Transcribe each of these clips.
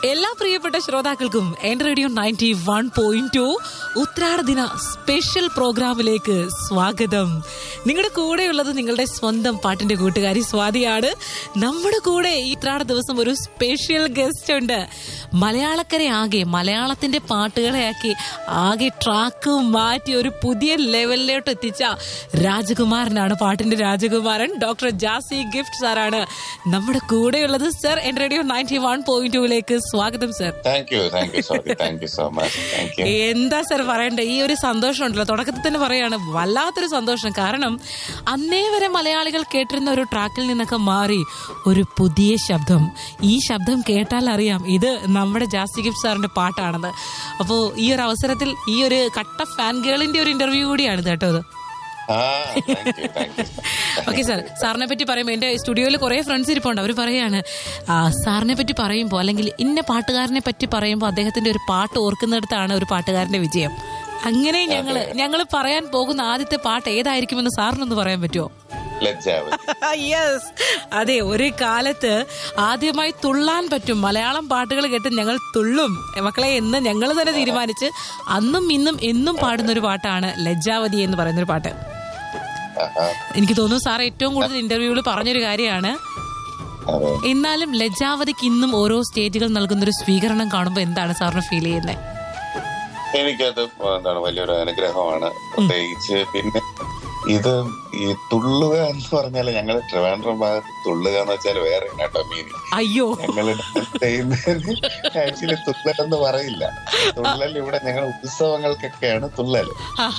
എല്ലാ പ്രിയപ്പെട്ട ശ്രോതാക്കൾക്കും N radio ninety one point two ഉത്രാട ദിന സ്പെഷ്യൽ പ്രോഗ്രാമിലേക്ക് സ്വാഗതം നിങ്ങളുടെ കൂടെയുള്ളത് നിങ്ങളുടെ സ്വന്തം പാട്ടിന്റെ കൂട്ടുകാരി സ്വാതിയാണ് നമ്മുടെ കൂടെ ഈ ഉത്രാട ദിവസം ഒരു സ്പെഷ്യൽ ഗസ്റ്റ് ഉണ്ട് മലയാളക്കരെ ആകെ മലയാളത്തിന്റെ പാട്ടുകളെ ആക്കി ആകെ ട്രാക്ക് മാറ്റി ഒരു പുതിയ ലെവലിലോട്ട് എത്തിച്ച രാജകുമാരനാണ് പാട്ടിന്റെ രാജകുമാരൻ ഡോക്ടർ ജാസി ഗിഫ്റ്റ് സാറാണ് നമ്മുടെ കൂടെയുള്ളത് sir N radio ninety one point ടുവിലേക്ക് സ്വാഗതം sir thank you thank you sorry thank you so much thank you എന്താ സർ പറയണ്ടേ ഈ ഒരു സന്തോഷം ഉണ്ടല്ലോ തുടക്കത്തിൽ തന്നെ പറയാണ് വല്ലാത്തൊരു സന്തോഷം കാരണം അന്നേ വരെ മലയാളികൾ കേട്ടിരുന്ന ഒരു ട്രാക്കിൽ നിന്നൊക്കെ മാറി ഒരു പുതിയ ശബ്ദം ഈ ശബ്ദം കേട്ടാൽ അറിയാം ഇത് നമ്മുടെ ജാസ്തി ഗിഫ്റ്റ് സാറിന്റെ പാട്ടാണെന്ന് അപ്പോൾ ഈ ഒരു അവസരത്തിൽ ഈ ഒരു കട്ട ഫാൻ ഗേളിന്റെ ഒരു ഇന്റർവ്യൂ കൂടിയാണ് ഇത് കേട്ടോ ഇത് ആ thank you thank you okay sir സാറിനെ പറ്റി പറയുമ്പോൾ എന്റെ സ്റ്റുഡിയോയിൽ കുറെ ഫ്രണ്ട്സ് ഇരിപ്പുണ്ട് അവർ പറയാണ് ആ, സാറിനെ പറ്റി പറയുമ്പോൾ അല്ലെങ്കിൽ ഇന്ന പാട്ടുകാരനെ പറ്റി പറയുമ്പോൾ അദ്ദേഹത്തിന്റെ ഒരു പാട്ട് ഓർക്കുന്നിടത്താണ് ഒരു പാട്ടുകാരന്റെ വിജയം അങ്ങനെ ഞങ്ങള് ഞങ്ങൾ പറയാൻ പോകുന്ന ആദ്യത്തെ പാട്ട് ഏതായിരിക്കുമെന്ന് സാറിനൊന്ന് പറയാൻ പറ്റുമോ ലജ്ജാവതി യെസ് അതെ ഒരു കാലത്ത് ആദ്യമായി തുള്ളാൻ പറ്റും മലയാളം പാട്ടുകൾ കേട്ട് ഞങ്ങൾ തുള്ളും മക്കളെ എന്ന് ഞങ്ങൾ തന്നെ തീരുമാനിച്ച് അന്നും ഇന്നും എന്നും പാടുന്ന ഒരു പാട്ടാണ് ലജ്ജാവതി എന്ന് പറയുന്ന ഒരു പാട്ട് ആഹാ. എനിക്ക് തോന്നുന്നു സാർ ഏറ്റവും കൂടുതൽ ഇന്റർവ്യൂവിൽ പറഞ്ഞൊരു കാര്യമാണ് അതെ എന്നാലും ലജ്ജാവതിക്ക് ഇന്നും ഓരോ സ്റ്റേജുകൾ നൽകുന്ന ഒരു സ്വീകരണം കാണുമ്പോൾ എന്താണ് സാറിന് ഫീൽ ചെയ്യുന്നത് എനിക്കത് എന്താണ് വലിയൊരു അനുഗ്രഹമാണ് പ്രത്യേകിച്ച് പിന്നെ ഇത് ഈ തുള്ളുക എന്ന് പറഞ്ഞാൽ ഞങ്ങൾ ട്രിവാൻഡ്രം ഭാഗത്ത് തുള്ളുക എന്ന് വെച്ചാൽ വേറെ കേട്ടോ മീനിങ് അയ്യോ ഞങ്ങൾ ചെയ്യുന്നതിന് ആക്ച്വലി തുള്ളൽ എന്ന് പറയില്ല തുള്ളൽ ഇവിടെ ഞങ്ങൾ ഉത്സവങ്ങൾക്കൊക്കെയാണ് തുള്ളൽ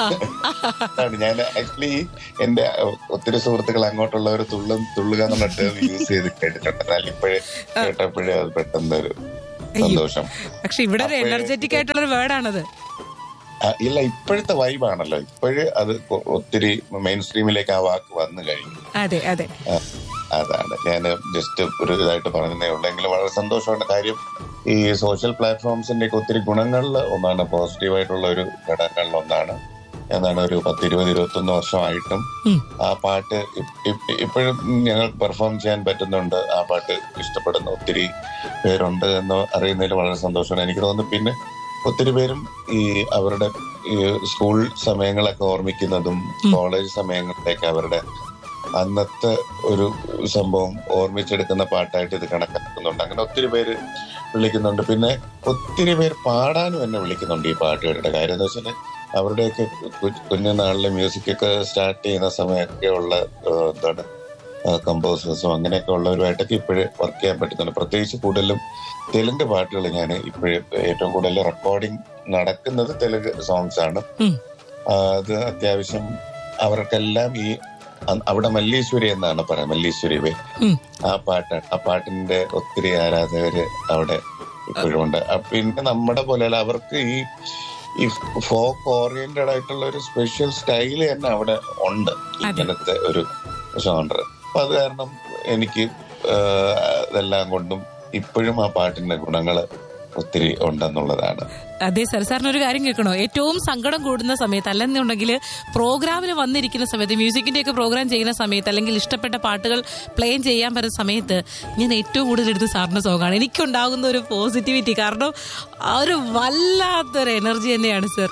അതാണ് ഞാൻ ആക്ച്വലി എന്റെ ഒത്തിരി സുഹൃത്തുക്കൾ അങ്ങോട്ടുള്ളവർ തുള്ളും തുള്ളുക എന്നുള്ള ടേം യൂസ് ചെയ്ത് കേട്ടിട്ടുണ്ട് എന്നാൽ ഇപ്പോഴേ കേട്ടപ്പോഴേ അത് പെട്ടെന്ന് ഒരു സന്തോഷം പക്ഷെ ഇവിടെ ഒരു എനർജറ്റിക് ആയിട്ടുള്ള ഒരു വേർഡാണത് ആ, ഇല്ല ഇപ്പോഴത്തെ വൈബാണല്ലോ ഇപ്പോഴ് അത് കൊ- ഒത്തിരി മെയിൻ സ്ട്രീമിലേക്ക് ആ വാക്ക് വന്നു കഴിഞ്ഞു അതെ അതെ ആ, അതാണ് ഞാൻ ജസ്റ്റ് ഒരു ഇതായിട്ട് പറഞ്ഞതേ ഉള്ളൂ എങ്കിലും വളരെ സന്തോഷമുണ്ട് കാര്യം ഈ സോഷ്യൽ പ്ലാറ്റ്ഫോംസിന്റെ ഒക്കെ ഒത്തിരി ഗുണങ്ങളിൽ ഒന്നാണ് പോസിറ്റീവായിട്ടുള്ള ഒരു ഘടകങ്ങളിൽ ഒന്നാണ് എന്താണ് ഒരു പത്ത് ഇരുപത് ഇരുപത്തൊന്ന് വർഷമായിട്ടും ഉം. ആ പാട്ട് ഇ- ഇ- ഇപ്പോഴും ഞങ്ങൾ പെർഫോം ചെയ്യാൻ പറ്റുന്നുണ്ട് ആ പാട്ട് ഇഷ്ടപ്പെടുന്ന ഒത്തിരി പേരുണ്ട് എന്ന് അറിയുന്നതിൽ വളരെ സന്തോഷമാണ് എനിക്ക് തോന്നുന്നു പിന്നെ ഒത്തിരി പേരും ഈ അവരുടെ ഈ സ്കൂൾ സമയങ്ങളൊക്കെ ഓർമ്മിക്കുന്നതും കോളേജ് സമയങ്ങളിലേക്ക് അവരുടെ അന്നത്തെ ഒരു സംഭവം ഓർമ്മിച്ചെടുക്കുന്ന പാട്ടായിട്ട് ഇത് കണക്കാക്കുന്നുണ്ട് അങ്ങനെ ഒത്തിരി പേര് വിളിക്കുന്നുണ്ട് പിന്നെ ഒത്തിരി പേര് പാടാനും എന്നെ വിളിക്കുന്നുണ്ട് ഈ പാട്ടുകളുടെ കാര്യം എന്ന് വെച്ചാൽ അവരുടെയൊക്കെ കു- കുഞ്ഞുനാളിലെ മ്യൂസിക് ഒക്കെ സ്റ്റാർട്ട് ചെയ്യുന്ന സമയമൊക്കെ ഉള്ള ആ, എന്താണ് കമ്പോസേഴ്സും അങ്ങനെയൊക്കെ ഉള്ളവരുമായിട്ടൊക്കെ ഇപ്പോഴും വർക്ക് ചെയ്യാൻ പറ്റുന്നുണ്ട് പ്രത്യേകിച്ച് കൂടുതലും തെലുങ്ക് പാട്ടുകൾ ഞാൻ ഇപ്പോഴും ഏറ്റവും കൂടുതൽ റെക്കോർഡിംഗ് നടക്കുന്നത് തെലുങ്ക് സോങ്സ് ആണ് ഉം. ആ, അത് അത്യാവശ്യം അവർക്കെല്ലാം ഈ അ- അവിടെ മല്ലീശ്വരി എന്നാണ് പറയുന്നത് മല്ലീശ്വരി വേ ഉം. ആ പാട്ടാണ് ആ പാട്ടിന്റെ ഒത്തിരി ആരാധകര് അവിടെ ഇപ്പോഴും ഉണ്ട് ആ, പിന്നെ നമ്മുടെ പോലെ അവർക്ക് ഈ ഈ ഫോക്ക് ഓറിയന്റഡ് ആയിട്ടുള്ള ഒരു സ്പെഷ്യൽ സ്റ്റൈല് തന്നെ അവിടെ ഉണ്ട് ഇങ്ങനത്തെ ഒരു ജോണർ അപ്പൊ അത് കാരണം എനിക്ക് ആഹ്, ഇതെല്ലാം കൊണ്ടും ഇപ്പോഴും ആ പാട്ടിന്റെ ഗുണങ്ങള് ഒത്തിരി ഉണ്ടെന്നുള്ളതാണ് അതെ സർ സാറിന് ഒരു കാര്യം കേൾക്കണോ ഏറ്റവും സങ്കടം കൂടുന്ന സമയത്ത് അല്ലെന്നുണ്ടെങ്കിൽ പ്രോഗ്രാമിന് വന്നിരിക്കുന്ന സമയത്ത് മ്യൂസിക്കിന്റെ ഒക്കെ പ്രോഗ്രാം ചെയ്യുന്ന സമയത്ത് അല്ലെങ്കിൽ ഇഷ്ടപ്പെട്ട പാട്ടുകൾ പ്ലേ ചെയ്യാൻ പറ്റുന്ന സമയത്ത് ഞാൻ ഏറ്റവും കൂടുതൽ എടുത്ത് സാറിന്റെ സോങ്ങാണ് എനിക്കുണ്ടാകുന്ന ഒരു പോസിറ്റിവിറ്റി കാരണം ആ ഒരു വല്ലാത്തൊരു എനർജി തന്നെയാണ് sir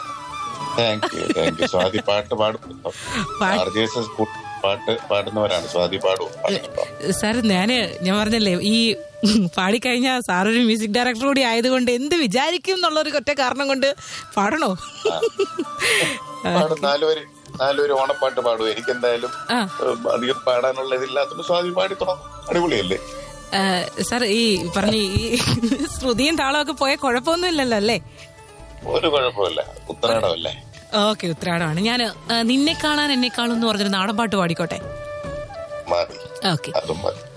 thank you thank you Swathi പാട്ട് പാടും പാ- ആർ ജെ എസ് എസ് പാട്ട് പാടുന്നവരാണ് സ്വാതി പാടും സാർ ഞാന് ഞാൻ പറഞ്ഞല്ലേ ഈ പാടിക്കഴിഞ്ഞാൽ സാറൊരു മ്യൂസിക് ഡയറക്ടർ കൂടി ആയതുകൊണ്ട് എന്ത് വിചാരിക്കും എന്നുള്ള ഒരു ഒറ്റ കാരണം കൊണ്ട് പാടണോ പാടും നാലുപേര് നാലുപേര് ഓണപ്പാട്ട് പാടും എനിക്ക് എന്തായാലും ആ അധികം പാടാനുള്ള ഇതില്ലാത്തത് സ്വാതി പാടി തുടങ്ങും അടിപൊളിയല്ലേ സാർ ഈ പറഞ്ഞ ഈ ശ്രുതിയും താളമൊക്കെ പോയ കുഴപ്പമൊന്നുമില്ലല്ലോ അല്ലേ ഒരു കുഴപ്പമില്ല ഉത്തരാടമല്ലേ ഓക്കെ ഉത്തരാടമാണ് ഞാൻ നിന്നെ കാണാൻ എന്നെക്കാളും എന്ന് പറഞ്ഞൊരു നാടൻ പാട്ട് പാടിക്കോട്ടെ മതി ഓക്കെ അതും മതി